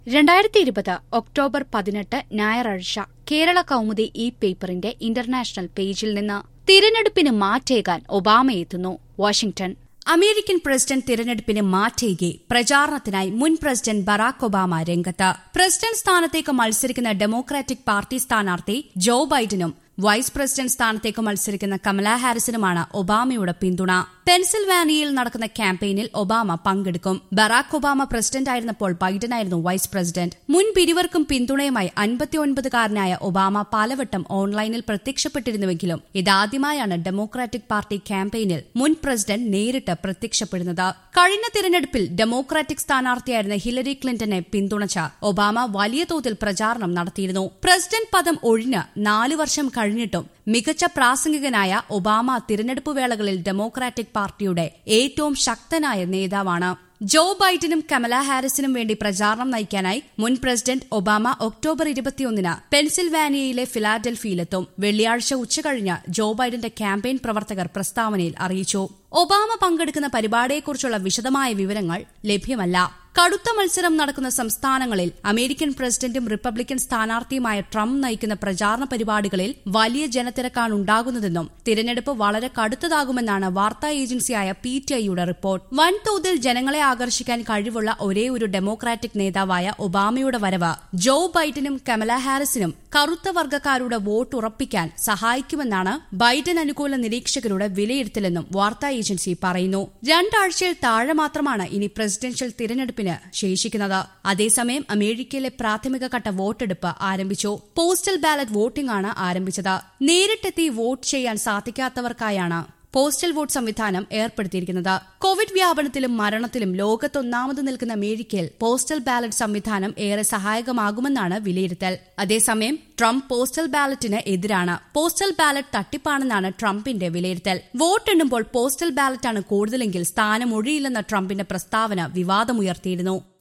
രണ്ടായിരത്തി ഇരുപത് ഒക്ടോബർ പതിനെട്ട് ഞായറാഴ്ച കേരള കൗമുദി ഇ പേപ്പറിന്റെ ഇന്റർനാഷണൽ പേജിൽ നിന്ന് തിരഞ്ഞെടുപ്പിന് മാറ്റേകാൻ ഒബാമയെത്തുന്നു വാഷിംഗ്ടൺ അമേരിക്കൻ പ്രസിഡന്റ് തിരഞ്ഞെടുപ്പിന് മാറ്റേകെ പ്രചാരണത്തിനായി മുൻ പ്രസിഡന്റ് ബറാക് ഒബാമ രംഗത്ത് പ്രസിഡന്റ് സ്ഥാനത്തേക്ക് മത്സരിക്കുന്ന ഡെമോക്രാറ്റിക് പാർട്ടി സ്ഥാനാർത്ഥി ജോ ബൈഡനും വൈസ് പ്രസിഡന്റ് സ്ഥാനത്തേക്ക് മത്സരിക്കുന്ന കമല ഹാരിസിനുമാണ് ഒബാമയുടെ പിന്തുണ പെൻസിൽവാനിയയിൽ നടക്കുന്ന ക്യാമ്പയിനിൽ ഒബാമ പങ്കെടുക്കും ബറാക് ഒബാമ പ്രസിഡന്റായിരുന്നപ്പോൾ ബൈഡനായിരുന്നു വൈസ് പ്രസിഡന്റ് മുൻ പിരിവർക്കും പിന്തുണയുമായി അൻപത്തിയൊൻപതുകാരനായ ഒബാമ പലവട്ടം ഓൺലൈനിൽ പ്രത്യക്ഷപ്പെട്ടിരുന്നുവെങ്കിലും ഇതാദ്യമായാണ് ഡെമോക്രാറ്റിക് പാർട്ടി ക്യാമ്പയിനിൽ മുൻ പ്രസിഡന്റ് നേരിട്ട് പ്രത്യക്ഷപ്പെടുന്നത് കഴിഞ്ഞ തിരഞ്ഞെടുപ്പിൽ ഡെമോക്രാറ്റിക് സ്ഥാനാർത്ഥിയായിരുന്ന ഹിലരി ക്ലിന്റനെ പിന്തുണച്ച ഒബാമ വലിയ തോതിൽ പ്രചാരണം നടത്തിയിരുന്നു പ്രസിഡന്റ് പദം ഒഴിഞ്ഞ് നാലു വർഷം കഴിഞ്ഞിട്ടും മികച്ച പ്രാസംഗികനായ ഒബാമ തിരഞ്ഞെടുപ്പ് വേളകളിൽ ഡെമോക്രാറ്റിക് പാർട്ടിയുടെ ഏറ്റവും ശക്തനായ നേതാവാണ് ജോ ബൈഡനും കമല ഹാരിസിനും വേണ്ടി പ്രചാരണം നയിക്കാനായി മുൻ പ്രസിഡന്റ് ഒബാമ ഒക്ടോബർ ഇരുപത്തിയൊന്നിന് പെൻസിൽവാനിയയിലെ ഫിലാഡൽഫിയിലെത്തും വെള്ളിയാഴ്ച ഉച്ചകഴിഞ്ഞ് ജോ ബൈഡന്റെ ക്യാമ്പയിൻ പ്രവർത്തകർ പ്രസ്താവനയിൽ അറിയിച്ചു ഒബാമ പങ്കെടുക്കുന്ന പരിപാടിയെക്കുറിച്ചുള്ള വിശദമായ വിവരങ്ങൾ ലഭ്യമല്ല കടുത്ത മത്സരം നടക്കുന്ന സംസ്ഥാനങ്ങളിൽ അമേരിക്കൻ പ്രസിഡന്റും റിപ്പബ്ലിക്കൻ സ്ഥാനാർത്ഥിയുമായ ട്രംപ് നയിക്കുന്ന പ്രചാരണ പരിപാടികളിൽ വലിയ ജനത്തിരക്കാണ് ഉണ്ടാകുന്നതെന്നും തിരഞ്ഞെടുപ്പ് വളരെ കടുത്തതാകുമെന്നാണ് വാർത്താ ഏജൻസിയായ പി ടി ഐയുടെ റിപ്പോർട്ട് വൻതോതിൽ ജനങ്ങളെ ആകർഷിക്കാൻ കഴിവുള്ള ഒരേ ഒരു ഡെമോക്രാറ്റിക് നേതാവായ ഒബാമയുടെ വരവ് ജോ ബൈഡനും കമല ഹാരിസിനും കറുത്ത വർഗ്ഗക്കാരുടെ വോട്ട് ഉറപ്പിക്കാൻ സഹായിക്കുമെന്നാണ് ബൈഡൻ അനുകൂല നിരീക്ഷകരുടെ വിലയിരുത്തലെന്നും വാർത്താ ഏജൻസി പറയുന്നു രണ്ടാഴ്ചയിൽ താഴെ മാത്രമാണ് ഇനി പ്രസിഡൻഷ്യൽ തിരഞ്ഞെടുപ്പിന് ശേഷിക്കുന്നത് അതേസമയം അമേരിക്കയിലെ പ്രാഥമിക ഘട്ട വോട്ടെടുപ്പ് ആരംഭിച്ചു പോസ്റ്റൽ ബാലറ്റ് വോട്ടിംഗ് ആണ് ആരംഭിച്ചത് നേരിട്ടെത്തി വോട്ട് ചെയ്യാൻ സാധിക്കാത്തവർക്കായാണ് പോസ്റ്റൽ വോട്ട് സംവിധാനം ഏർപ്പെടുത്തിയിരിക്കുന്നത് കോവിഡ് വ്യാപനത്തിലും മരണത്തിലും ലോകത്തൊന്നാമത് നിൽക്കുന്ന അമേരിക്കയിൽ പോസ്റ്റൽ ബാലറ്റ് സംവിധാനം ഏറെ സഹായകമാകുമെന്നാണ് വിലയിരുത്തൽ അതേസമയം ട്രംപ് പോസ്റ്റൽ ബാലറ്റിന് എതിരാണ് പോസ്റ്റൽ ബാലറ്റ് തട്ടിപ്പാണെന്നാണ് ട്രംപിന്റെ വിലയിരുത്തൽ വോട്ടെണ്ണുമ്പോൾ പോസ്റ്റൽ ബാലറ്റാണ് കൂടുതലെങ്കിൽ സ്ഥാനമൊഴിയില്ലെന്ന ട്രംപിന്റെ പ്രസ്താവന വിവാദമുയർത്തിയിരുന്നു